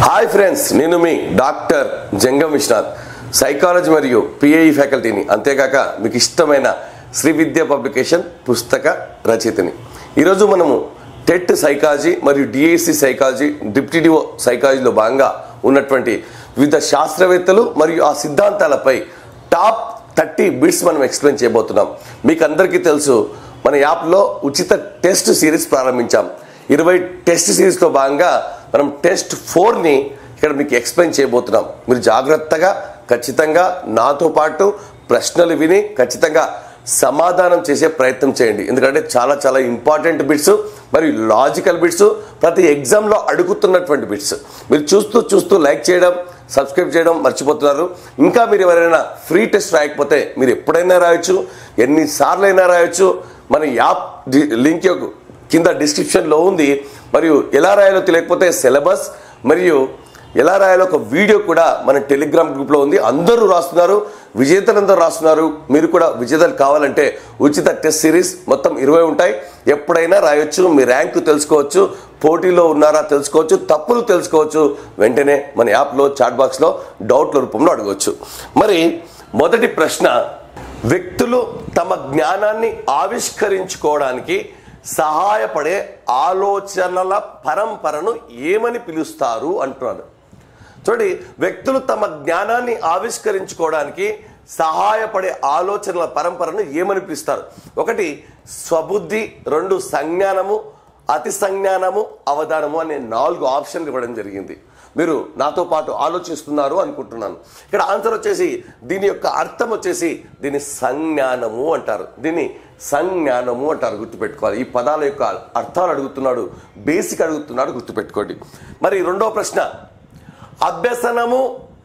hi friends నేను మీ doctor Jangam Viswanath psychology మరియు పిఐ ఫ్యాకల్టీని అంతేకాక మీకు ఇష్టమైన శ్రీ విద్య పబ్లికేషన్ పుస్తక రచయితని ఈరోజు మనము టెట్ సైకాలజీ మరియు డిఎస్సి సైకాలజీ డిప్యూటీఓ సైకాలజీలో భాగంగా ఉన్నటువంటి వివిధ శాస్త్రవేత్తలు మరియు ఆ సిద్ధాంతాలపై టాప్ థర్టీ బిట్స్ మనం ఎక్స్ప్లెయిన్ చేయబోతున్నాం మీకు అందరికీ తెలుసు మన యాప్లో ఉచిత టెస్ట్ సిరీస్ ప్రారంభించాం ఇరవై టెస్ట్ సిరీస్లో భాగంగా మనం టెస్ట్ ఫోర్ని ఇక్కడ మీకు ఎక్స్ప్లెయిన్ చేయబోతున్నాం మీరు జాగ్రత్తగా ఖచ్చితంగా నాతో పాటు ప్రశ్నలు విని ఖచ్చితంగా సమాధానం చేసే ప్రయత్నం చేయండి ఎందుకంటే చాలా చాలా ఇంపార్టెంట్ బిట్స్ మరియు లాజికల్ బిట్స్ ప్రతి ఎగ్జామ్లో అడుగుతున్నటువంటి బిట్స్ మీరు చూస్తూ చూస్తూ లైక్ చేయడం సబ్స్క్రైబ్ చేయడం మర్చిపోతున్నారు ఇంకా మీరు ఎవరైనా ఫ్రీ టెస్ట్ రాయకపోతే మీరు ఎప్పుడైనా రాయొచ్చు ఎన్నిసార్లు అయినా రాయొచ్చు మన యాప్ డి- లింక్ యొక్క కింద డిస్క్రిప్షన్లో ఉంది మరియు ఎలా రాయాలో తెలియకపోతే సిలబస్ మరియు ఎలా రాయాలో ఒక వీడియో కూడా మన టెలిగ్రామ్ గ్రూప్లో ఉంది అందరూ రాస్తున్నారు విజేతలందరూ రాస్తున్నారు మీరు కూడా విజేతలు కావాలంటే ఉచిత టెస్ట్ సిరీస్ మొత్తం ఇరవై ఉంటాయి ఎప్పుడైనా రాయొచ్చు మీ ర్యాంకు తెలుసుకోవచ్చు పోటీలో ఉన్నారా తెలుసుకోవచ్చు తప్పులు తెలుసుకోవచ్చు వెంటనే మన యాప్లో చాట్ బాక్స్లో డౌట్ల రూపంలో అడగవచ్చు మరి మొదటి ప్రశ్న వ్యక్తులు తమ జ్ఞానాన్ని ఆవిష్కరించుకోవడానికి సహాయపడే ఆలోచనల పరంపరను ఏమని పిలుస్తారు అంటున్నాడు చూడండి వ్యక్తులు తమ జ్ఞానాన్ని ఆవిష్కరించుకోవడానికి సహాయపడే ఆలోచనల పరంపరను ఏమని పిలుస్తారు ఒకటి స్వబుద్ధి రెండు సంజ్ఞానము అతి సంజ్ఞానము అవధానము అనే నాలుగు ఆప్షన్లు ఇవ్వడం జరిగింది మీరు నాతో పాటు ఆలోచిస్తున్నారు అనుకుంటున్నాను ఇక్కడ ఆన్సర్ వచ్చేసి దీని యొక్క అర్థం వచ్చేసి దీని సంజ్ఞానము అంటారు దీన్ని సంజ్ఞానము అంటారు గుర్తుపెట్టుకోవాలి ఈ పదాల యొక్క అర్థాలు అడుగుతున్నాడు బేసిక్ అడుగుతున్నాడు గుర్తుపెట్టుకోండి మరి రెండో ప్రశ్న అభ్యసనము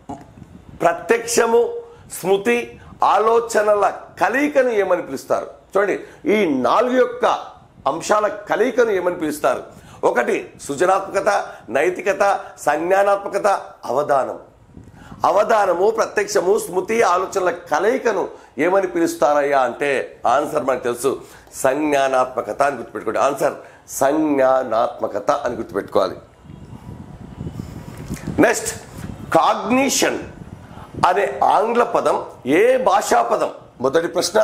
ప్రత్యక్షము స్మృతి ఆలోచనల కలయికను ఏమని పిలుస్తారు చూడండి ఈ నాలుగు యొక్క అంశాల కలయికను ఏమని పిలుస్తారు ఒకటి సృజనాత్మకత నైతికత సంజ్ఞానాత్మకత అవధానం అవధానము ప్రత్యక్షము స్మృతి ఆలోచనల కలయికను ఏమని పిలుస్తారయ్యా అంటే ఆన్సర్ మనకు తెలుసు సంజ్ఞానాత్మకత అని గుర్తుపెట్టుకోండి ఆన్సర్ సంజ్ఞానాత్మకత అని గుర్తుపెట్టుకోవాలి నెక్స్ట్ కాగ్నిషన్ అనే ఆంగ్ల పదం ఏ భాషా పదం మొదటి ప్రశ్న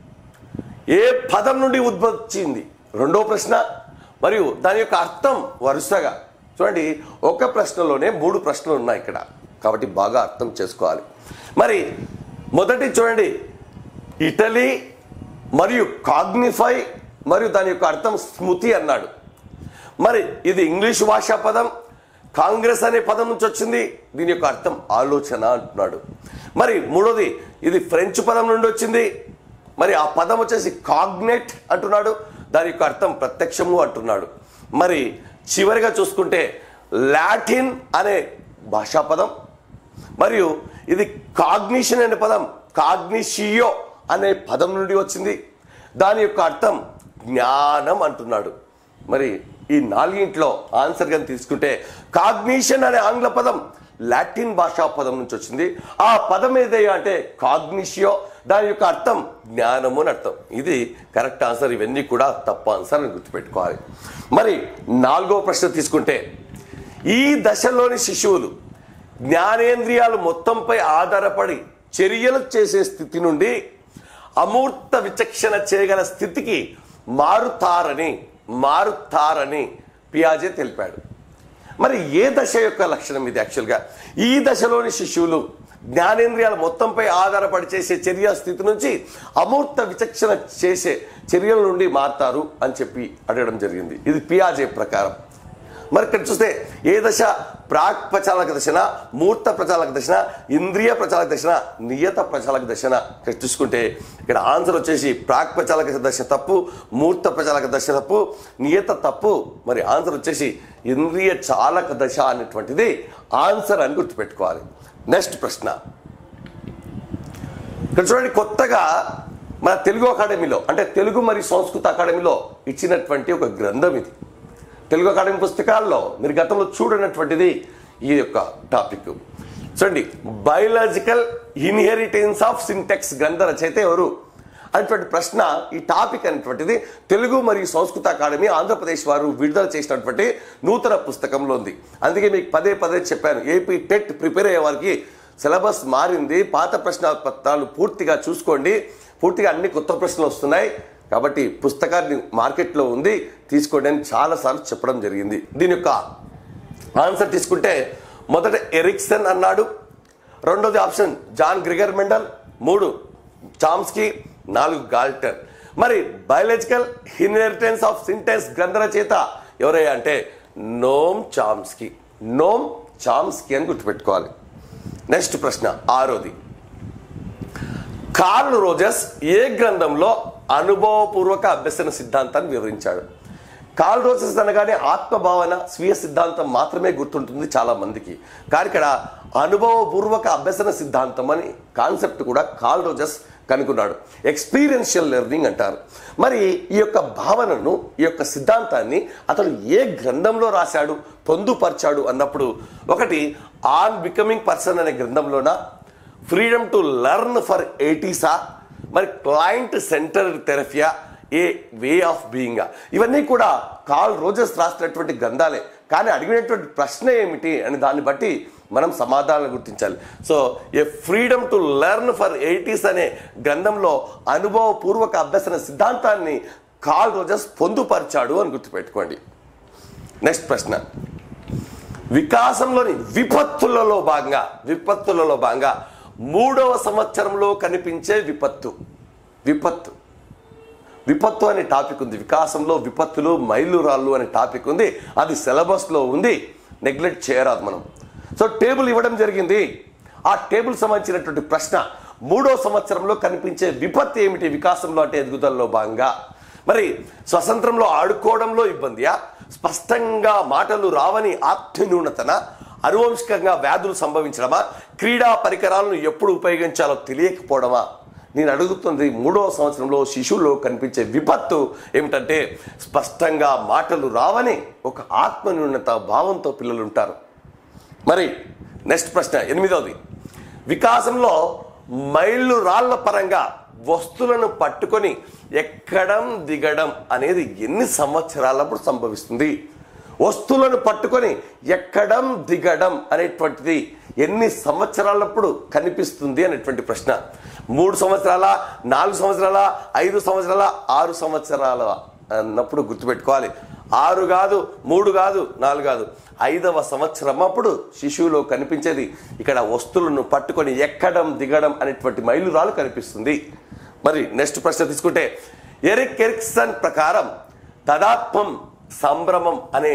ఏ పదం నుండి ఉద్భవించింది రెండో ప్రశ్న మరియు దాని యొక్క అర్థం వరుసగా చూడండి ఒక ప్రశ్నలోనే మూడు ప్రశ్నలు ఉన్నాయి ఇక్కడ కాబట్టి బాగా అర్థం చేసుకోవాలి మరి మొదటి చూడండి ఇటలీ మరియు కాగ్నిఫై మరియు దాని యొక్క అర్థం స్మృతి అన్నాడు మరి ఇది ఇంగ్లీష్ భాషా పదం కాంగ్రెస్ అనే పదం నుంచి వచ్చింది దీని యొక్క అర్థం ఆలోచన అంటున్నాడు మరి మూడోది ఇది ఫ్రెంచ్ పదం నుండి వచ్చింది మరి ఆ పదం వచ్చేసి కాగ్నెట్ అంటున్నాడు దాని యొక్క అర్థం ప్రత్యక్షము అంటున్నాడు మరి చివరిగా చూసుకుంటే లాటిన్ అనే భాషా పదం మరియు ఇది కాగ్నిషన్ అనే పదం కాగ్నిషియో అనే పదం నుండి వచ్చింది దాని యొక్క అర్థం జ్ఞానం అంటున్నాడు మరి ఈ నాలుగింట్లో ఆన్సర్ కానీ తీసుకుంటే కాగ్నిషన్ అనే ఆంగ్ల పదం లాటిన్ భాషా పదం నుంచి వచ్చింది ఆ పదం ఏదయ్యా అంటే కాగ్నిషియో దాని యొక్క అర్థం జ్ఞానము అని అర్థం ఇది కరెక్ట్ ఆన్సర్ ఇవన్నీ కూడా తప్ప ఆన్సర్ అని గుర్తుపెట్టుకోవాలి మరి నాలుగో ప్రశ్న తీసుకుంటే ఈ దశలోని శిశువులు జ్ఞానేంద్రియాలు మొత్తంపై ఆధారపడి చర్యలు చేసే స్థితి నుండి అమూర్త విచక్షణ చేయగల స్థితికి మారుతారని మారుతారని పియాజే తెలిపాడు మరి ఏ దశ యొక్క లక్షణం ఇది యాక్చువల్గా ఈ దశలోని శిశువులు జ్ఞానేంద్రియాల మొత్తంపై ఆధారపడి చేసే చర్య స్థితి నుంచి అమూర్త విచక్షణ చేసే చర్యల నుండి మారుతారు అని చెప్పి అడగడం జరిగింది ఇది పియాజే ప్రకారం మరి ఇక్కడ చూస్తే ఏ దశ ప్రాక్ ప్రచాలక దశన మూర్త ప్రచాలక దశన ఇంద్రియ ప్రచాలక దశన నియత ప్రచాలక దశన ఇక్కడ చూసుకుంటే ఇక్కడ ఆన్సర్ వచ్చేసి ప్రాక్ ప్రచాలక దశ తప్పు మూర్త ప్రచాలక దశ తప్పు నియత తప్పు మరి ఆన్సర్ వచ్చేసి ఇంద్రియ చాలక దశ అనేటువంటిది ఆన్సర్ అని గుర్తుపెట్టుకోవాలి నెక్స్ట్ ప్రశ్న ఇక్కడ చూడండి కొత్తగా మన తెలుగు అకాడమీలో అంటే తెలుగు మరియు సంస్కృత అకాడమీలో ఇచ్చినటువంటి ఒక గ్రంథం ఇది తెలుగు అకాడమీ పుస్తకాల్లో మీరు గతంలో చూడనటువంటిది ఈ యొక్క టాపిక్ చూడండి బయోలాజికల్ ఇన్హెరిటెన్స్ ఆఫ్ సింటెక్స్ గ్రంథ రచయిత ఎవరు అనేటువంటి ప్రశ్న ఈ టాపిక్ అనేటువంటిది తెలుగు మరియు సంస్కృత అకాడమీ ఆంధ్రప్రదేశ్ వారు విడుదల చేసినటువంటి నూతన పుస్తకంలో ఉంది అందుకే మీకు పదే పదే చెప్పాను ఏపీ టెట్ ప్రిపేర్ అయ్యే వారికి సిలబస్ మారింది పాత ప్రశ్న పత్రాలు పూర్తిగా చూసుకోండి పూర్తిగా అన్ని కొత్త ప్రశ్నలు వస్తున్నాయి కాబట్టి పుస్తకాన్ని మార్కెట్లో ఉంది తీసుకోండి అని చాలాసార్లు చెప్పడం జరిగింది దీని యొక్క ఆన్సర్ తీసుకుంటే మొదట ఎరిక్సన్ అన్నాడు రెండోది ఆప్షన్ జాన్ గ్రిగర్ మెండల్ మూడు చామ్స్కీ నాలుగు గాల్టర్ మరి బయాలజికల్ ఇన్హెరిటెన్స్ ఆఫ్ సింటెన్స్ గ్రంథ రచయిత ఎవరయ్యా అంటే నోమ్ చామ్స్కీ నోమ్ చామ్స్కీ అని గుర్తుపెట్టుకోవాలి నెక్స్ట్ ప్రశ్న ఆరోది కార్ల్ రోజర్స్ ఏ గ్రంథంలో అనుభవపూర్వక అభ్యసన సిద్ధాంతాన్ని వివరించాడు కార్ల్ రోజర్స్ అనగానే ఆత్మభావన స్వీయ సిద్ధాంతం మాత్రమే గుర్తుంటుంది చాలా మందికి కానీ ఇక్కడ అనుభవపూర్వక అభ్యసన సిద్ధాంతం అని కాన్సెప్ట్ కూడా కార్ల్ రోజర్స్ కనుక్కున్నాడు ఎక్స్పీరియన్షియల్ లెర్నింగ్ అంటారు మరి ఈ యొక్క భావనను ఈ యొక్క సిద్ధాంతాన్ని అతను ఏ గ్రంథంలో రాశాడు పొందుపరిచాడు అన్నప్పుడు ఒకటి ఆన్ బికమింగ్ పర్సన్ అనే గ్రంథంలోన ఫ్రీడమ్ టు లెర్న్ ఫర్ ఎయిటీసా మరి క్లయింట్ సెంటర్ థెరపియా ఏ వే ఆఫ్ బీయింగ్ ఇవన్నీ కూడా కాల్ రోజెస్ రాసినటువంటి గ్రంథాలే కానీ అడిగినటువంటి ప్రశ్న ఏమిటి అని దాన్ని బట్టి మనం సమాధానాలు గుర్తించాలి so a freedom to learn for eighties అనే గ్రంథంలో అనుభవపూర్వక అభ్యసన సిద్ధాంతాన్ని కాల్ రోజెస్ పొందుపరిచాడు అని గుర్తుపెట్టుకోండి నెక్స్ట్ ప్రశ్న వికాసంలోని విపత్తులలో భాగంగా విపత్తులలో భాగంగా మూడవ సంవత్సరంలో కనిపించే విపత్తు విపత్తు విపత్తు అనే టాపిక్ ఉంది వికాసంలో విపత్తులు మైలురాళ్ళు అనే టాపిక్ ఉంది అది సిలబస్లో ఉంది నెగ్లెక్ట్ చేయరాదు మనం సో టేబుల్ ఇవ్వడం జరిగింది ఆ టేబుల్ సంబంధించినటువంటి ప్రశ్న మూడో సంవత్సరంలో కనిపించే విపత్తు ఏమిటి వికాసంలో అంటే ఎదుగుదలలో భాగంగా మరి స్వతంత్రంలో ఆడుకోవడంలో ఇబ్బందియా స్పష్టంగా మాటలు రావని ఆత్మన్యూనతన అనువంశికంగా వ్యాధులు సంభవించడమా క్రీడా పరికరాలను ఎప్పుడు ఉపయోగించాలో తెలియకపోవడమా నేను అడుగుతుంది మూడవ సంవత్సరంలో శిశువులో కనిపించే విపత్తు ఏమిటంటే స్పష్టంగా మాటలు రావని ఒక ఆత్మన్యూనత భావంతో పిల్లలు ఉంటారు మరి నెక్స్ట్ ప్రశ్న ఎనిమిదవది వికాసంలో మైళ్ళు రాళ్ల పరంగా వస్తువులను పట్టుకొని ఎక్కడం దిగడం అనేది ఎన్ని సంవత్సరాలప్పుడు సంభవిస్తుంది వస్తువులను పట్టుకొని ఎక్కడం దిగడం అనేటువంటిది ఎన్ని సంవత్సరాలప్పుడు కనిపిస్తుంది అనేటువంటి ప్రశ్న మూడు సంవత్సరాల నాలుగు సంవత్సరాల ఐదు సంవత్సరాల ఆరు సంవత్సరాల అన్నప్పుడు గుర్తుపెట్టుకోవాలి ఆరు కాదు మూడు కాదు నాలుగు కాదు ఐదవ సంవత్సరం అప్పుడు శిశువులో కనిపించేది ఇక్కడ వస్తువులను పట్టుకొని ఎక్కడం దిగడం అనేటువంటి మైలురాలు కనిపిస్తుంది మరి నెక్స్ట్ ప్రశ్న తీసుకుంటే ఎరిక్ ఎరిక్సన్ ప్రకారం తదాత్మం సంభ్రమం అనే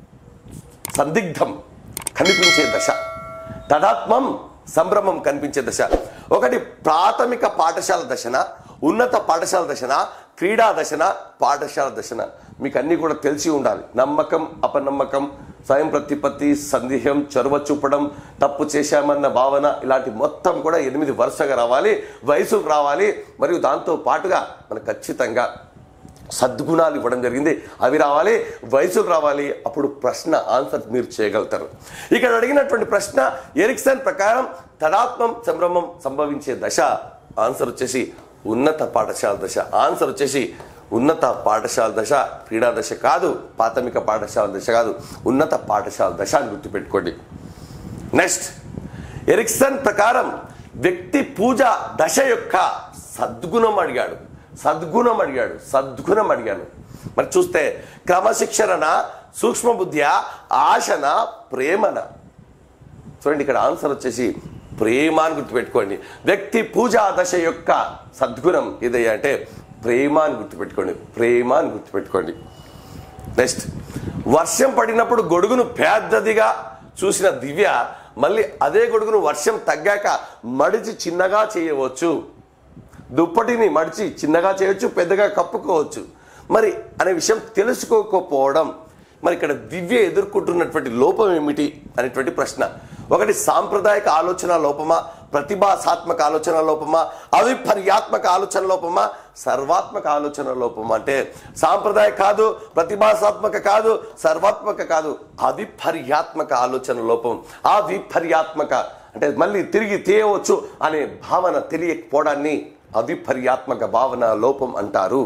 సందిగ్ధం కనిపించే దశ తదాత్మం సంభ్రమం కనిపించే దశ ఒకటి ప్రాథమిక పాఠశాల దశన ఉన్నత పాఠశాల దశన క్రీడా దశన పాఠశాల దశన మీకు అన్నీ కూడా తెలిసి ఉండాలి నమ్మకం అపనమ్మకం స్వయం ప్రతిపత్తి సందేహం చొరవ చూపడం తప్పు చేశామన్న భావన ఇలాంటి మొత్తం కూడా ఎనిమిది వరుసగా రావాలి వయసుకు రావాలి మరియు దాంతో పాటుగా మనకు ఖచ్చితంగా సద్గుణాలు ఇవ్వడం జరిగింది అవి రావాలి వయసులు రావాలి అప్పుడు ప్రశ్న ఆన్సర్ మీరు చేయగలుగుతారు ఇక్కడ అడిగినటువంటి ప్రశ్న ఎరిక్సన్ ప్రకారం తడాత్మం సంభ్రమం సంభవించే దశ ఆన్సర్ వచ్చేసి ఉన్నత పాఠశాల దశ ఆన్సర్ వచ్చేసి ఉన్నత పాఠశాల దశ క్రీడా దశ కాదు ప్రాథమిక పాఠశాల దశ కాదు ఉన్నత పాఠశాల దశ అని గుర్తుపెట్టుకోండి నెక్స్ట్ ఎరిక్సన్ ప్రకారం వ్యక్తి పూజ దశ యొక్క సద్గుణం అడిగాడు సద్గుణం అడిగాడు సద్గుణం అడిగాడు మరి చూస్తే క్రమశిక్షణ సూక్ష్మ బుద్ధియ ఆశన ప్రేమన చూడండి ఇక్కడ ఆన్సర్ వచ్చేసి ప్రేమ అని గుర్తుపెట్టుకోండి వ్యక్తి పూజా దశ యొక్క సద్గుణం ఏదయ్యా అంటే ప్రేమ అని గుర్తుపెట్టుకోండి ప్రేమ అని గుర్తుపెట్టుకోండి నెక్స్ట్ వర్షం పడినప్పుడు గొడుగును పెద్దదిగా చూసిన దివ్య మళ్ళీ అదే గొడుగును వర్షం తగ్గాక మడిచి చిన్నగా చేయవచ్చు దుప్పటిని మడిచి చిన్నగా చేయొచ్చు పెద్దగా కప్పుకోవచ్చు మరి అనే విషయం తెలుసుకోకపోవడం మరి ఇక్కడ దివ్య ఎదుర్కొంటున్నటువంటి లోపం ఏమిటి అనేటువంటి ప్రశ్న ఒకటి సాంప్రదాయక ఆలోచన లోపమా ప్రతిభాసాత్మక ఆలోచన లోపమా అవిపర్యాత్మక ఆలోచన లోపమా సర్వాత్మక ఆలోచన లోపమా అంటే సాంప్రదాయ కాదు ప్రతిభాసాత్మక కాదు సర్వాత్మక కాదు అవిపర్యాత్మక ఆలోచన లోపం ఆ విపర్యాత్మక అంటే మళ్ళీ తిరిగి తీయవచ్చు అనే భావన తెలియకపోవడాన్ని అవిపర్యాత్మక భావన లోపం అంటారు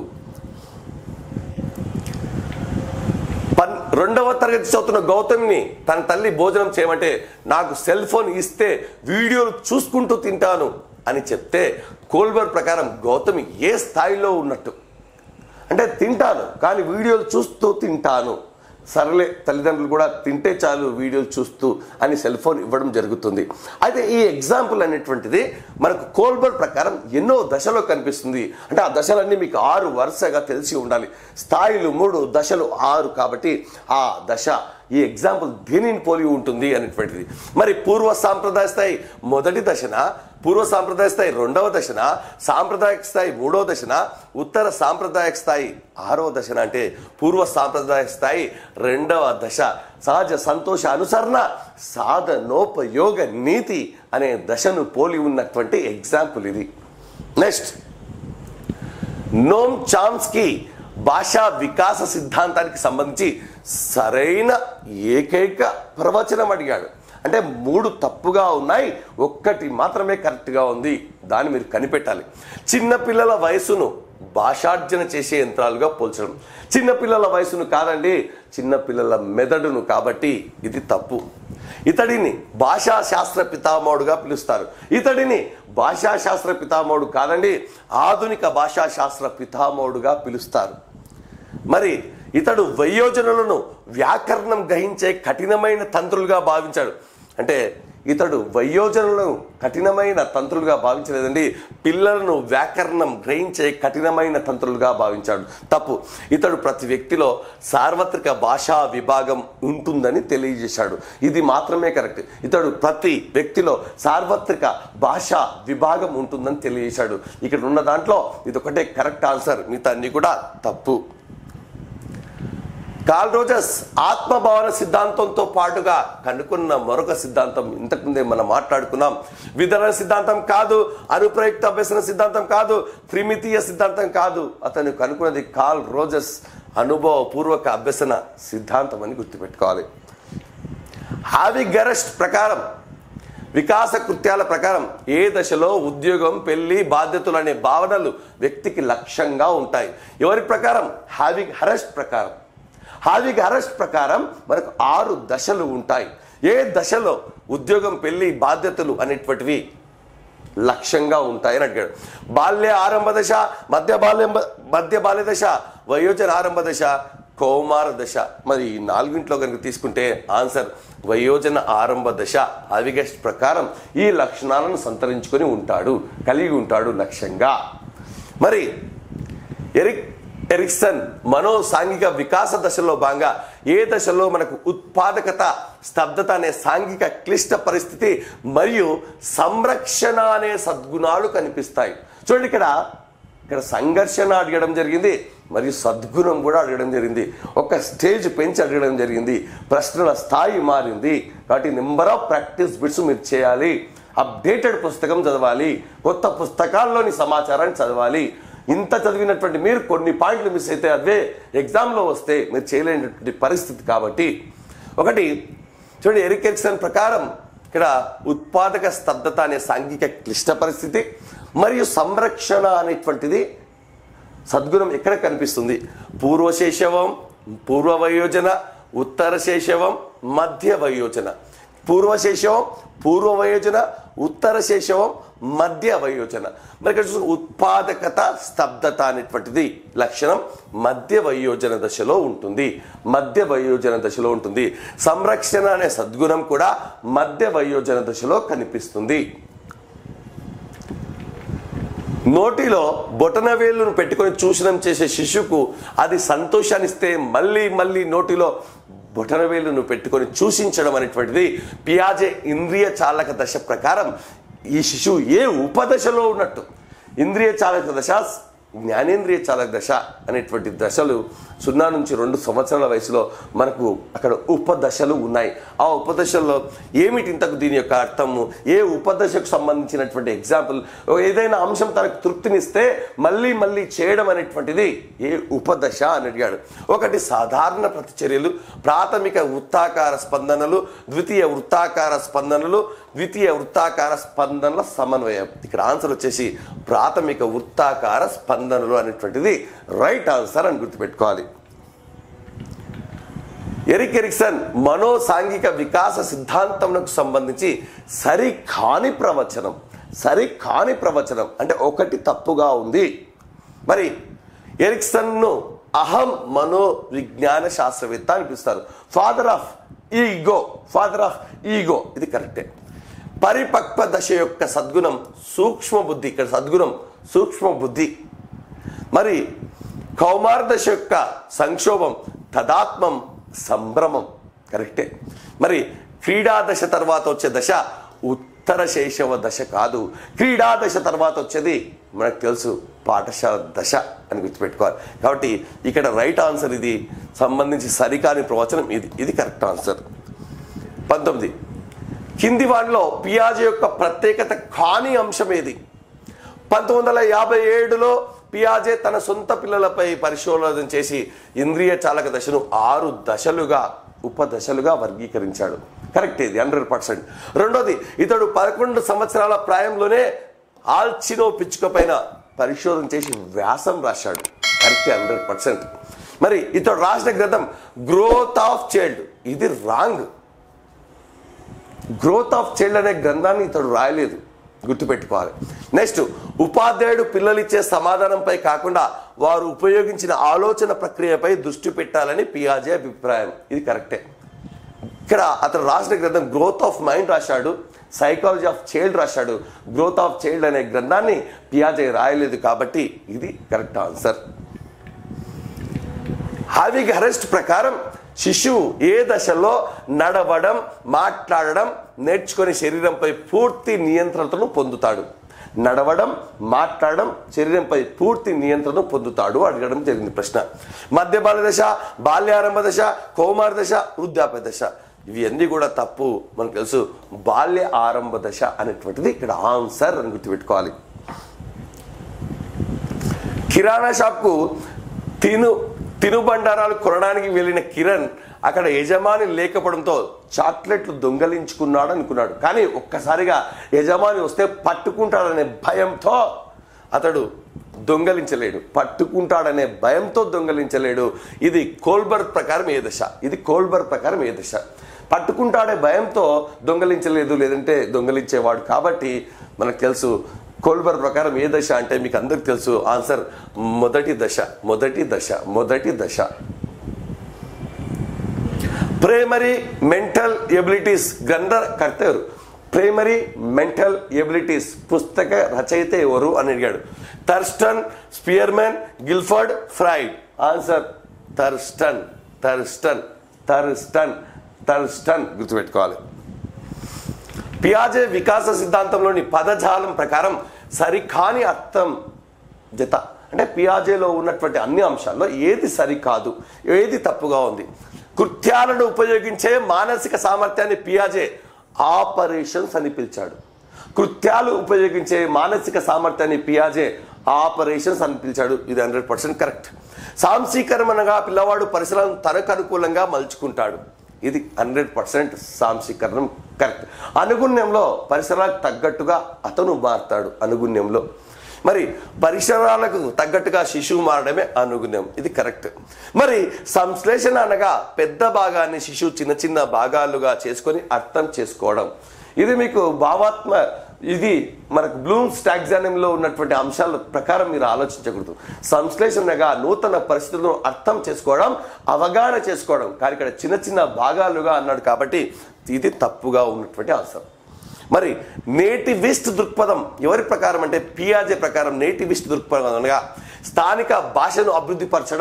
పన్ రెండవ తరగతి చదువుతున్న గౌతమిని తన తల్లి భోజనం చేయమంటే నాకు సెల్ ఫోన్ ఇస్తే వీడియోలు చూసుకుంటూ తింటాను అని చెప్తే కోల్బర్ ప్రకారం గౌతమి ఏ స్థాయిలో ఉన్నట్టు అంటే తింటాను కానీ వీడియోలు చూస్తూ తింటాను సరలే తల్లిదండ్రులు కూడా తింటే చాలు వీడియోలు చూస్తూ అని సెల్ ఫోన్ ఇవ్వడం జరుగుతుంది అయితే ఈ ఎగ్జాంపుల్ అనేటువంటిది మనకు కోల్బర్ ప్రకారం ఎన్నో దశలో కనిపిస్తుంది అంటే ఆ దశలన్నీ మీకు ఆరు వరుసగా తెలిసి ఉండాలి స్థాయిలు మూడు దశలు ఆరు కాబట్టి ఆ దశ ఈ ఎగ్జాంపుల్ దేనిని పోలి ఉంటుంది అనేటువంటిది మరి పూర్వ సాంప్రదాయ స్థాయి మొదటి దశన పూర్వ సాంప్రదాయ స్థాయి రెండవ దశన సాంప్రదాయక స్థాయి మూడవ దశన ఉత్తర సాంప్రదాయక స్థాయి ఆరవ దశన అంటే పూర్వ సాంప్రదాయ స్థాయి రెండవ దశ సహజ సంతోష అనుసరణ సాధనోపయోగ నీతి అనే దశను పోలి ఉన్నటువంటి ఎగ్జాంపుల్ ఇది నెక్స్ట్ నోమ్ చామ్స్కి భాషా వికాస సిద్ధాంతానికి సంబంధించి సరైన ఏకైక ప్రవచనం అడిగాడు అంటే మూడు తప్పుగా ఉన్నాయి ఒక్కటి మాత్రమే కరెక్ట్గా ఉంది దాన్ని మీరు కనిపెట్టాలి చిన్నపిల్లల వయసును భాషార్జన చేసే యంత్రాలుగా పోల్చడం చిన్నపిల్లల వయసును కాదండి చిన్నపిల్లల మెదడును కాబట్టి ఇది తప్పు ఇతడిని భాషా శాస్త్ర పితామహుడుగా పిలుస్తారు ఇతడిని భాషా శాస్త్ర పితామహుడు కాదండి ఆధునిక భాషా శాస్త్ర పితామహుడుగా పిలుస్తారు మరి ఇతడు వయోజనులను వ్యాకరణం గ్రహించే కఠినమైన తంత్రులుగా భావించాడు అంటే ఇతడు వయోజనులను కఠినమైన తంత్రులుగా భావించలేదండి పిల్లలను వ్యాకరణం గ్రహించే కఠినమైన తంత్రులుగా భావించాడు తప్పు ఇతడు ప్రతి వ్యక్తిలో సార్వత్రిక భాషా విభాగం ఉంటుందని తెలియజేశాడు ఇది మాత్రమే కరెక్ట్ ఇతడు ప్రతి వ్యక్తిలో సార్వత్రిక భాషా విభాగం ఉంటుందని తెలియజేశాడు ఇక్కడ ఉన్న దాంట్లో ఇది ఒకటే కరెక్ట్ ఆన్సర్ మిగతా అన్ని కూడా తప్పు కాల్ రోజస్ ఆత్మభావన సిద్ధాంతంతో పాటుగా కనుక్కున్న మరొక సిద్ధాంతం ఇంతకుముందే మనం మాట్లాడుకున్నాం విధరణ సిద్ధాంతం కాదు అనుప్రయుక్త అభ్యసన సిద్ధాంతం కాదు త్రిమితీయ సిద్ధాంతం కాదు అతను కనుక్కున్నది కాల్ రోజస్ అనుభవపూర్వక అభ్యసన సిద్ధాంతం అని గుర్తుపెట్టుకోవాలి హావి గరెస్ట్ ప్రకారం వికాస కృత్యాల ప్రకారం ఏ దశలో ఉద్యోగం పెళ్లి బాధ్యతలు అనే భావనలు వ్యక్తికి లక్ష్యంగా ఉంటాయి ఎవరి ప్రకారం హావిగ్ హరెస్ట్ ప్రకారం హావిగ్ అరెస్ట్ ప్రకారం మనకు ఆరు దశలు ఉంటాయి ఏ దశలో ఉద్యోగం పెళ్లి బాధ్యతలు అనేటువంటివి లక్ష్యంగా ఉంటాయని అడిగాడు బాల్య ఆరంభ దశ మధ్య బాల్య మధ్య బాల్య దశ వయోజన ఆరంభ దశ కౌమార దశ మరి ఈ నాలుగింట్లో కనుక తీసుకుంటే ఆన్సర్ వయోజన ఆరంభ దశ అవిగస్ట్ ప్రకారం ఈ లక్షణాలను సంతరించుకొని ఉంటాడు కలిగి ఉంటాడు లక్ష్యంగా మరి ఎరిక్ ఎరిక్సన్ మనో సాంఘిక వికాస దశలో భాగంగా ఏ దశలో మనకు ఉత్పాదకత స్తబ్దత అనే సాంఘిక క్లిష్ట పరిస్థితి మరియు సంరక్షణ అనే సద్గుణాలు కనిపిస్తాయి చూడండి ఇక్కడ ఇక్కడ సంఘర్షణ అడగడం జరిగింది మరియు సద్గుణం కూడా అడగడం జరిగింది ఒక స్టేజ్ పెంచి అడగడం జరిగింది ప్రశ్నల స్థాయి మారింది కాబట్టి నెంబర్ ఆఫ్ ప్రాక్టీస్ బిట్స్ మీరు చేయాలి అప్డేటెడ్ పుస్తకం చదవాలి కొత్త పుస్తకాల్లోని సమాచారాన్ని చదవాలి ఇంత చదివినటువంటి మీరు కొన్ని పాయింట్లు మిస్ అయితే అవే ఎగ్జామ్లో వస్తే మీరు చేయలేనటువంటి పరిస్థితి కాబట్టి ఒకటి చూడండి ఎరిక్ ఎరిక్సన్ ప్రకారం ఇక్కడ ఉత్పాదక స్తబ్దత అనే సాంఘిక క్లిష్ట పరిస్థితి మరియు సంరక్షణ అనేటువంటిది సద్గుణం ఎక్కడ కనిపిస్తుంది పూర్వ శైశవం పూర్వ వయోజన ఉత్తర శైశవం మధ్య వయోజన పూర్వ శైశవం పూర్వ వయోజన ఉత్తర శైశవం మధ్య వయోజన మరి ఇక్కడ చూసిన ఉత్పాదకత స్తబ్దత అనేటువంటిది లక్షణం మధ్య వయోజన దశలో ఉంటుంది మధ్య వయోజన దశలో ఉంటుంది సంరక్షణ అనే సద్గుణం కూడా మధ్య వయోజన దశలో కనిపిస్తుంది నోటిలో బొటనవేలును పెట్టుకొని చూషణం చేసే శిశువుకు అది సంతోషాన్ని ఇస్తే మళ్ళీ మళ్ళీ నోటిలో బొటనవేలును పెట్టుకొని చూసించడం అనేటువంటిది పియాజే ఇంద్రియ చాలక దశ ప్రకారం ఈ శిశువు ఏ ఉపదశలో ఉన్నట్టు ఇంద్రియ చాలక దశ జ్ఞానేంద్రియ చాలక దశ అనేటువంటి దశలు సున్నా నుంచి రెండు సంవత్సరాల వయసులో మనకు అక్కడ ఉపదశలు ఉన్నాయి ఆ ఉపదశల్లో ఏమిటి ఇంతకు దీని యొక్క అర్థము ఏ ఉపదశకు సంబంధించినటువంటి ఎగ్జాంపుల్ ఏదైనా అంశం తనకు తృప్తినిస్తే మళ్ళీ మళ్ళీ చేయడం అనేటువంటిది ఏ ఉపదశ అని అడిగాడు ఒకటి సాధారణ ప్రతిచర్యలు ప్రాథమిక వృత్తాకార స్పందనలు ద్వితీయ వృత్తాకార స్పందనలు ద్వితీయ వృత్తాకార స్పందనల సమన్వయం ఇక్కడ ఆన్సర్ వచ్చేసి ప్రాథమిక వృత్తాకార స్పందనలు అనేటువంటిది రైట్ ఆన్సర్ అని గుర్తుపెట్టుకోవాలి ఎరిక్ ఎరిక్సన్ మనో సాంఘిక వికాస సిద్ధాంతంకు సంబంధించి సరికాని ప్రవచనం సరికాని ప్రవచనం అంటే ఒకటి తప్పుగా ఉంది మరి ఎరిక్సన్ను అహం మనో విజ్ఞాన శాస్త్రవేత్త అని పిలుస్తారు father of ego father of ego ఇది కరెక్టే పరిపక్వ దశ యొక్క సద్గుణం సూక్ష్మ బుద్ధి ఇక్కడ సద్గుణం సూక్ష్మ బుద్ధి మరి కౌమార దశ యొక్క సంక్షోభం తదాత్మం సంభ్రమం కరెక్టే మరి క్రీడా దశ తర్వాత వచ్చే దశ ఉత్తర శైశవ దశ కాదు క్రీడా దశ తర్వాత వచ్చేది మనకు తెలుసు పాఠశాల దశ అని గుర్తుపెట్టుకోవాలి కాబట్టి ఇక్కడ రైట్ ఆన్సర్ ఇది సంబంధించి సరికాని ప్రవచనం ఇది ఇది కరెక్ట్ ఆన్సర్ పంతొమ్మిది కింది వాటిలో పియాజే యొక్క ప్రత్యేకత కాని అంశం ఏది పంతొమ్మిది వందల యాభై ఏడులో పియాజే తన సొంత పిల్లలపై పరిశోధన చేసి ఇంద్రియ చాలక దశను ఆరు దశలుగా ఉపదశలుగా వర్గీకరించాడు కరెక్ట్ ఇది హండ్రెడ్ పర్సెంట్ రెండోది ఇతడు పదకొండు సంవత్సరాల ప్రాయంలోనే ఆల్చినో పిచ్చుక పైన పరిశోధన చేసి వ్యాసం రాశాడు కరెక్ట్ హండ్రెడ్ పర్సెంట్ మరి ఇతడు రాసిన గ్రంథం గ్రోత్ ఆఫ్ చైల్డ్ ఇది రాంగ్ గ్రోత్ ఆఫ్ చైల్డ్ అనే గ్రంథాన్ని ఇతడు రాయలేదు గుర్తుపెట్టుకోవాలి నెక్స్ట్ ఉపాధ్యాయుడు పిల్లలిచ్చే సమాధానంపై కాకుండా వారు ఉపయోగించిన ఆలోచన ప్రక్రియపై దృష్టి పెట్టాలని పియాజే అభిప్రాయం ఇది కరెక్టే ఇక్కడ అతను రాసిన గ్రంథం గ్రోత్ ఆఫ్ మైండ్ రాశాడు సైకాలజీ ఆఫ్ చైల్డ్ రాశాడు గ్రోత్ ఆఫ్ చైల్డ్ అనే గ్రంథాన్ని పియాజే రాయలేదు కాబట్టి ఇది కరెక్ట్ ఆన్సర్ హావిగ్ అరెస్ట్ ప్రకారం శిశువు ఏ దశలో నడవడం మాట్లాడడం నేర్చుకొని శరీరంపై పూర్తి నియంత్రణను పొందుతాడు నడవడం మాట్లాడడం శరీరంపై పూర్తి నియంత్రణ పొందుతాడు అడగడం జరిగింది ప్రశ్న మధ్య బాల దశ బాల్యారంభ దశ కౌమార దశ వృద్ధాప్య దశ ఇవి అన్నీ కూడా తప్పు మనకు తెలుసు బాల్య ఆరంభ దశ అనేటువంటిది ఇక్కడ ఆన్సర్ అని గుర్తుపెట్టుకోవాలి కిరాణా షాప్కు తిను తినుబండారాలు కొనడానికి వెళ్ళిన కిరణ్ అక్కడ యజమాని లేకపోవడంతో చాక్లెట్లు దొంగలించుకున్నాడు అనుకున్నాడు కానీ ఒక్కసారిగా యజమాని వస్తే పట్టుకుంటాడనే భయంతో అతడు దొంగలించలేడు పట్టుకుంటాడనే భయంతో దొంగలించలేడు ఇది కోల్బర్గ్ ప్రకారం ఏ దశ ఇది కోల్బర్గ్ ప్రకారం ఏ దశ పట్టుకుంటాడే భయంతో దొంగలించలేదు లేదంటే దొంగలించేవాడు కాబట్టి మనకు తెలుసు కోల్బర్ ప్రకారం ఏ దశ అంటే మీకు అందరికి తెలుసు ఆన్సర్ మొదటి దశ మొదటి దశ మొదటి దశ ప్రైమరీ మెంటల్ ఎబిలిటీస్ గ్రంథ కర్త ఎవరు ప్రైమరీ మెంటల్ ఎబిలిటీస్ పుస్తక రచయిత ఎవరు అని అడిగాడు Thurstone Spearman Guilford Freud answer Thurstone Thurstone Thurstone Thurstone గుర్తుపెట్టుకోవాలి పియాజే వికాస సిద్ధాంతంలోని పదజాలం ప్రకారం సరికాని అర్థం జత అంటే పియాజేలో ఉన్నటువంటి అన్ని అంశాల్లో ఏది సరికాదు ఏది తప్పుగా ఉంది కృత్యాలను ఉపయోగించే మానసిక సామర్థ్యాన్ని పియాజే ఆపరేషన్స్ అని పిలిచాడు కృత్యాలు ఉపయోగించే మానసిక సామర్థ్యాన్ని పియాజే ఆపరేషన్స్ అని పిలిచాడు ఇది హండ్రెడ్ పర్సెంట్ కరెక్ట్ సాంశీకరణగా పిల్లవాడు పరిసరాలను తనకు అనుకూలంగా మలుచుకుంటాడు ఇది హండ్రెడ్ పర్సెంట్ సాంశీకరణం కరెక్ట్ అనుగుణ్యంలో పరిసరాలకు తగ్గట్టుగా అతను మారుతాడు అనుగుణ్యంలో మరి పరిసరాలకు తగ్గట్టుగా శిశువు మారడమే అనుగుణ్యం ఇది కరెక్ట్ మరి సంశ్లేషణ అనగా పెద్ద భాగాన్ని శిశువు చిన్న చిన్న భాగాలుగా చేసుకొని అర్థం చేసుకోవడం ఇది మీకు భావాత్మ ఇది మనకు బ్లూమ్స్ టాక్సానియంలో ఉన్నటువంటి అంశాల ప్రకారం మీరు ఆలోచించకూడదు సంశ్లేషణగా నూతన పరిస్థితులను అర్థం చేసుకోవడం అవగాహన చేసుకోవడం కానీ ఇక్కడ చిన్న చిన్న భాగాలుగా అన్నాడు కాబట్టి ఇది తప్పుగా ఉన్నటువంటి ఆన్సర్ మరి నేటివిస్ట్ దృక్పథం ఎవరి ప్రకారం అంటే పియాజే ప్రకారం నేటివిస్ట్ దృక్పథం అనగా స్థానిక భాషను అభివృద్ధి పరచడం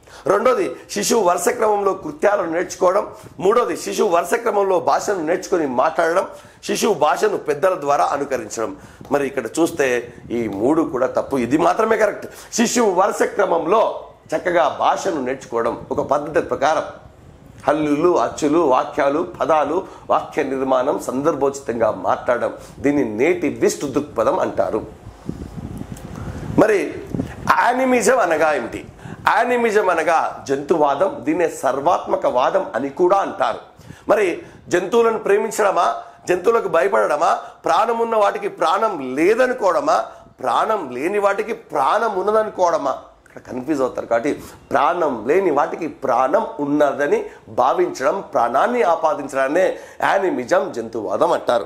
రెండోది శిశువు వరుస క్రమంలో కృత్యాలను నేర్చుకోవడం మూడోది శిశువు వరుస క్రమంలో భాషను నేర్చుకొని మాట్లాడడం శిశువు భాషను పెద్దల ద్వారా అనుకరించడం మరి ఇక్కడ చూస్తే ఈ మూడు కూడా తప్పు ఇది మాత్రమే కరెక్ట్ శిశువు వరుస క్రమంలో చక్కగా భాషను నేర్చుకోవడం ఒక పద్ధతి ప్రకారం హల్లులు అచ్చులు వాక్యాలు పదాలు వాక్య నిర్మాణం సందర్భోచితంగా మాట్లాడడం దీన్ని నేటి విస్ట్ దృక్పథం అంటారు మరి యానిమిజం అనగా ఏమిటి యానిమిజం అనగా జంతువాదం దీన్నే సర్వాత్మక వాదం అని కూడా అంటారు మరి జంతువులను ప్రేమించడమా జంతువులకు భయపడడమా ప్రాణం ఉన్న వాటికి ప్రాణం లేదనుకోవడమా ప్రాణం లేని వాటికి ప్రాణం ఉన్నదనుకోవడమా ఇక్కడ కన్ఫ్యూజ్ అవుతారు కాబట్టి ప్రాణం లేని వాటికి ప్రాణం ఉన్నదని భావించడం ప్రాణాన్ని ఆపాదించడాన్నే యానిమిజం జంతువాదం అంటారు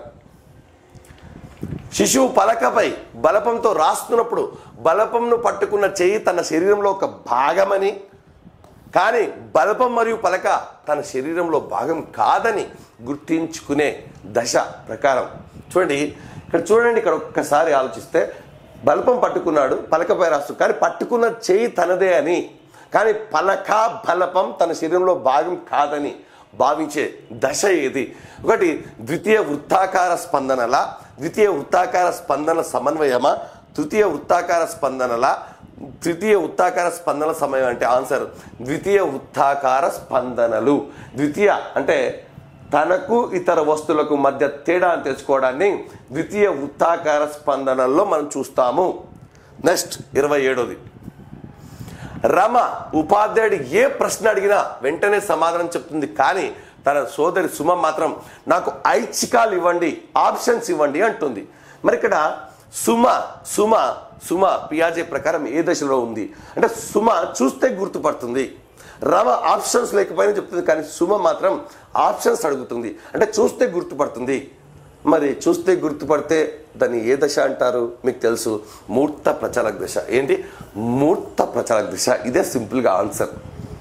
శిశువు పలకపై బలపంతో రాస్తున్నప్పుడు బలపంను పట్టుకున్న చేయి తన శరీరంలో ఒక భాగమని కానీ బలపం మరియు పలక తన శరీరంలో భాగం కాదని గుర్తించుకునే దశ ప్రకారం చూడండి ఇక్కడ చూడండి ఇక్కడ ఒక్కసారి ఆలోచిస్తే బలపం పట్టుకున్నాడు పలకపై రాస్తూ కానీ పట్టుకున్న చేయి తనదే అని కానీ పలక బలపం తన శరీరంలో భాగం కాదని భావించే దశ ఏది ఒకటి ద్వితీయ వృత్తాకార స్పందనల ద్వితీయ వృత్తాకార స్పందన సమన్వయమా తృతీయ వృత్తాకార స్పందనల ద్వితీయ వృత్తాకార స్పందన సమయం అంటే ఆన్సర్ ద్వితీయ వృత్తాకార స్పందనలు ద్వితీయ అంటే తనకు ఇతర వస్తువులకు మధ్య తేడాను తెచ్చుకోవడాన్ని ద్వితీయ వృత్తాకార స్పందనల్లో మనం చూస్తాము నెక్స్ట్ ఇరవై ఏడోది రమ ఉపాధ్యాయుడు ఏ ప్రశ్న అడిగినా వెంటనే సమాధానం చెప్తుంది కానీ తన సోదరి సుమ మాత్రం నాకు ఐచ్ఛికాలు ఇవ్వండి ఆప్షన్స్ ఇవ్వండి అంటుంది మరి ఇక్కడ సుమ సుమ సుమ పియాజే ప్రకారం ఏ దశలో ఉంది అంటే సుమ చూస్తే గుర్తుపడుతుంది రమ ఆప్షన్స్ లేకపోయినా చెప్తుంది కానీ సుమ మాత్రం ఆప్షన్స్ అడుగుతుంది అంటే చూస్తే గుర్తుపడుతుంది మరి చూస్తే గుర్తుపడితే దాన్ని ఏ దశ అంటారు మీకు తెలుసు మూర్త ప్రచారక దశ ఏంటి మూర్త ప్రచారక దశ ఇదే సింపుల్గా ఆన్సర్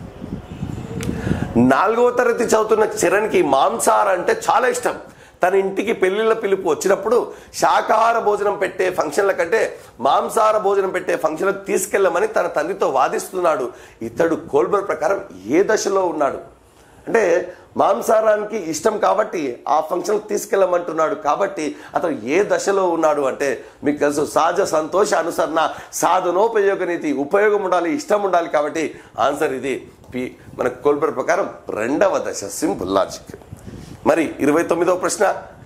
నాలుగవ తరగతి చదువుతున్న చరణ్కి మాంసాహార అంటే చాలా ఇష్టం తన ఇంటికి పెళ్లిళ్ళ పిలుపు వచ్చినప్పుడు శాకాహార భోజనం పెట్టే ఫంక్షన్ల కంటే మాంసాహార భోజనం పెట్టే ఫంక్షన్లకు తీసుకెళ్ళమని తన తండ్రితో వాదిస్తున్నాడు ఇతడు కోల్బర్ ప్రకారం ఏ దశలో ఉన్నాడు అంటే మాంసాహారానికి ఇష్టం కాబట్టి ఆ ఫంక్షన్కి తీసుకెళ్ళమంటున్నాడు కాబట్టి అతను ఏ దశలో ఉన్నాడు అంటే మీకు తెలుసు సహజ సంతోష అనుసరణ సాధనోపయోగ నీతి ఉపయోగం ఉండాలి ఇష్టం ఉండాలి కాబట్టి ఆన్సర్ ఇది పి మన కోల్బర్ ప్రకారం రెండవ దశ సింపుల్ లాజిక్ మరి ఇరవై తొమ్మిదవ ప్రశ్న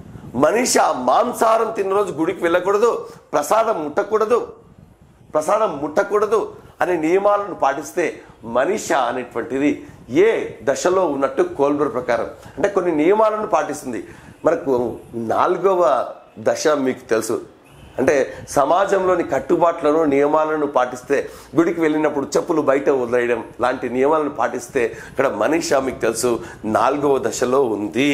మనిషి ఆ మాంసాహారం తిన్న రోజు గుడికి వెళ్ళకూడదు ప్రసాదం ముట్టకూడదు ప్రసాదం ముట్టకూడదు అనే నియమాలను పాటిస్తే మనిష అనేటువంటిది ఏ దశలో ఉన్నట్టు కోల్బర్ ప్రకారం అంటే కొన్ని నియమాలను పాటిస్తుంది మనకు నాలుగవ దశ మీకు తెలుసు అంటే సమాజంలోని కట్టుబాట్లను నియమాలను పాటిస్తే గుడికి వెళ్ళినప్పుడు చెప్పులు బయట వదిలేయడం లాంటి నియమాలను పాటిస్తే ఇక్కడ మనిష మీకు తెలుసు నాలుగవ దశలో ఉంది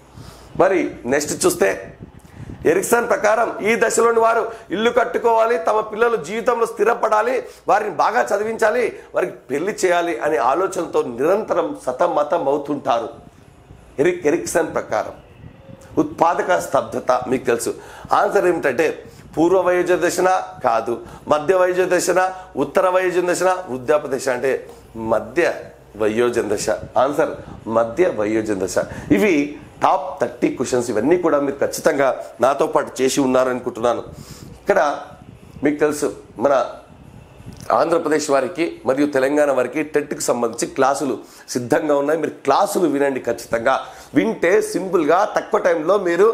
మరి నెక్స్ట్ చూస్తే ఎరిక్సన్ ప్రకారం ఈ దశలోని వారు ఇల్లు కట్టుకోవాలి తమ పిల్లలు జీవితంలో స్థిరపడాలి వారిని బాగా చదివించాలి వారికి పెళ్లి చేయాలి అనే ఆలోచనతో నిరంతరం సతమతం అవుతుంటారు ఎరిక్ ఎరిక్సన్ ప్రకారం ఉత్పాదక స్తబ్దత మీకు తెలుసు ఆన్సర్ ఏమిటంటే పూర్వ వయోజన దశన కాదు మధ్య వయోజన దశన ఉత్తర వయోజన దశన వృద్ధాప దశ అంటే మధ్య వయోజన దశ ఆన్సర్ మధ్య వయోజన దశ ఇవి టాప్ థర్టీ క్వశ్చన్స్ ఇవన్నీ కూడా మీరు ఖచ్చితంగా నాతో పాటు చేసి ఉన్నారనుకుంటున్నాను ఇక్కడ మీకు తెలుసు మన ఆంధ్రప్రదేశ్ వారికి మరియు తెలంగాణ వారికి టెట్కి సంబంధించి క్లాసులు సిద్ధంగా ఉన్నాయి మీరు క్లాసులు వినండి ఖచ్చితంగా వింటే సింపుల్గా తక్కువ టైంలో మీరు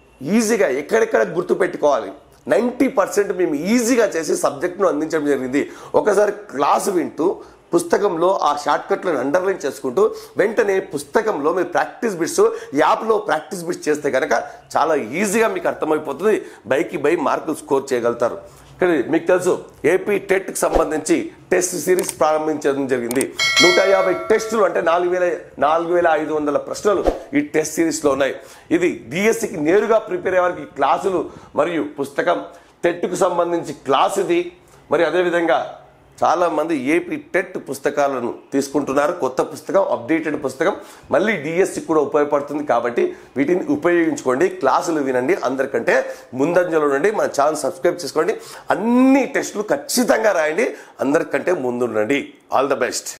ఈజీగా ఎక్కడెక్కడ గుర్తుపెట్టుకోవాలి నైంటీ పర్సెంట్ మేము ఈజీగా చేసి సబ్జెక్ట్ను అందించడం జరిగింది ఒకసారి క్లాసు వింటూ పుస్తకంలో ఆ షార్ట్ కట్లను అండర్లైన్ చేసుకుంటూ వెంటనే పుస్తకంలో మీరు ప్రాక్టీస్ బిట్స్ యాప్లో ప్రాక్టీస్ బిట్స్ చేస్తే కనుక చాలా ఈజీగా మీకు అర్థమైపోతుంది బైకి బై మార్కులు స్కోర్ చేయగలుగుతారు ఇక్కడ మీకు తెలుసు ఏపీ టెట్కి సంబంధించి టెస్ట్ సిరీస్ ప్రారంభించడం జరిగింది నూట యాభై టెస్టులు అంటే నాలుగు వేల నాలుగు వేల ఐదు వందల ప్రశ్నలు ఈ టెస్ట్ సిరీస్లో ఉన్నాయి ఇది డిఎస్సికి నేరుగా ప్రిపేర్ అయ్యే వారికి క్లాసులు మరియు పుస్తకం టెట్కు సంబంధించి క్లాస్ ఇది మరి అదేవిధంగా చాలా మంది ఏపీ టెట్ పుస్తకాలను తీసుకుంటున్నారు కొత్త పుస్తకం అప్డేటెడ్ పుస్తకం మళ్ళీ డిఎస్సి కూడా ఉపయోగపడుతుంది కాబట్టి వీటిని ఉపయోగించుకోండి క్లాసులు వినండి అందరికంటే ముందంజలో ఉండండి మన ఛానల్ సబ్స్క్రైబ్ చేసుకోండి అన్ని టెస్టులు ఖచ్చితంగా రాయండి అందరికంటే ముందుండండి ఆల్ ద బెస్ట్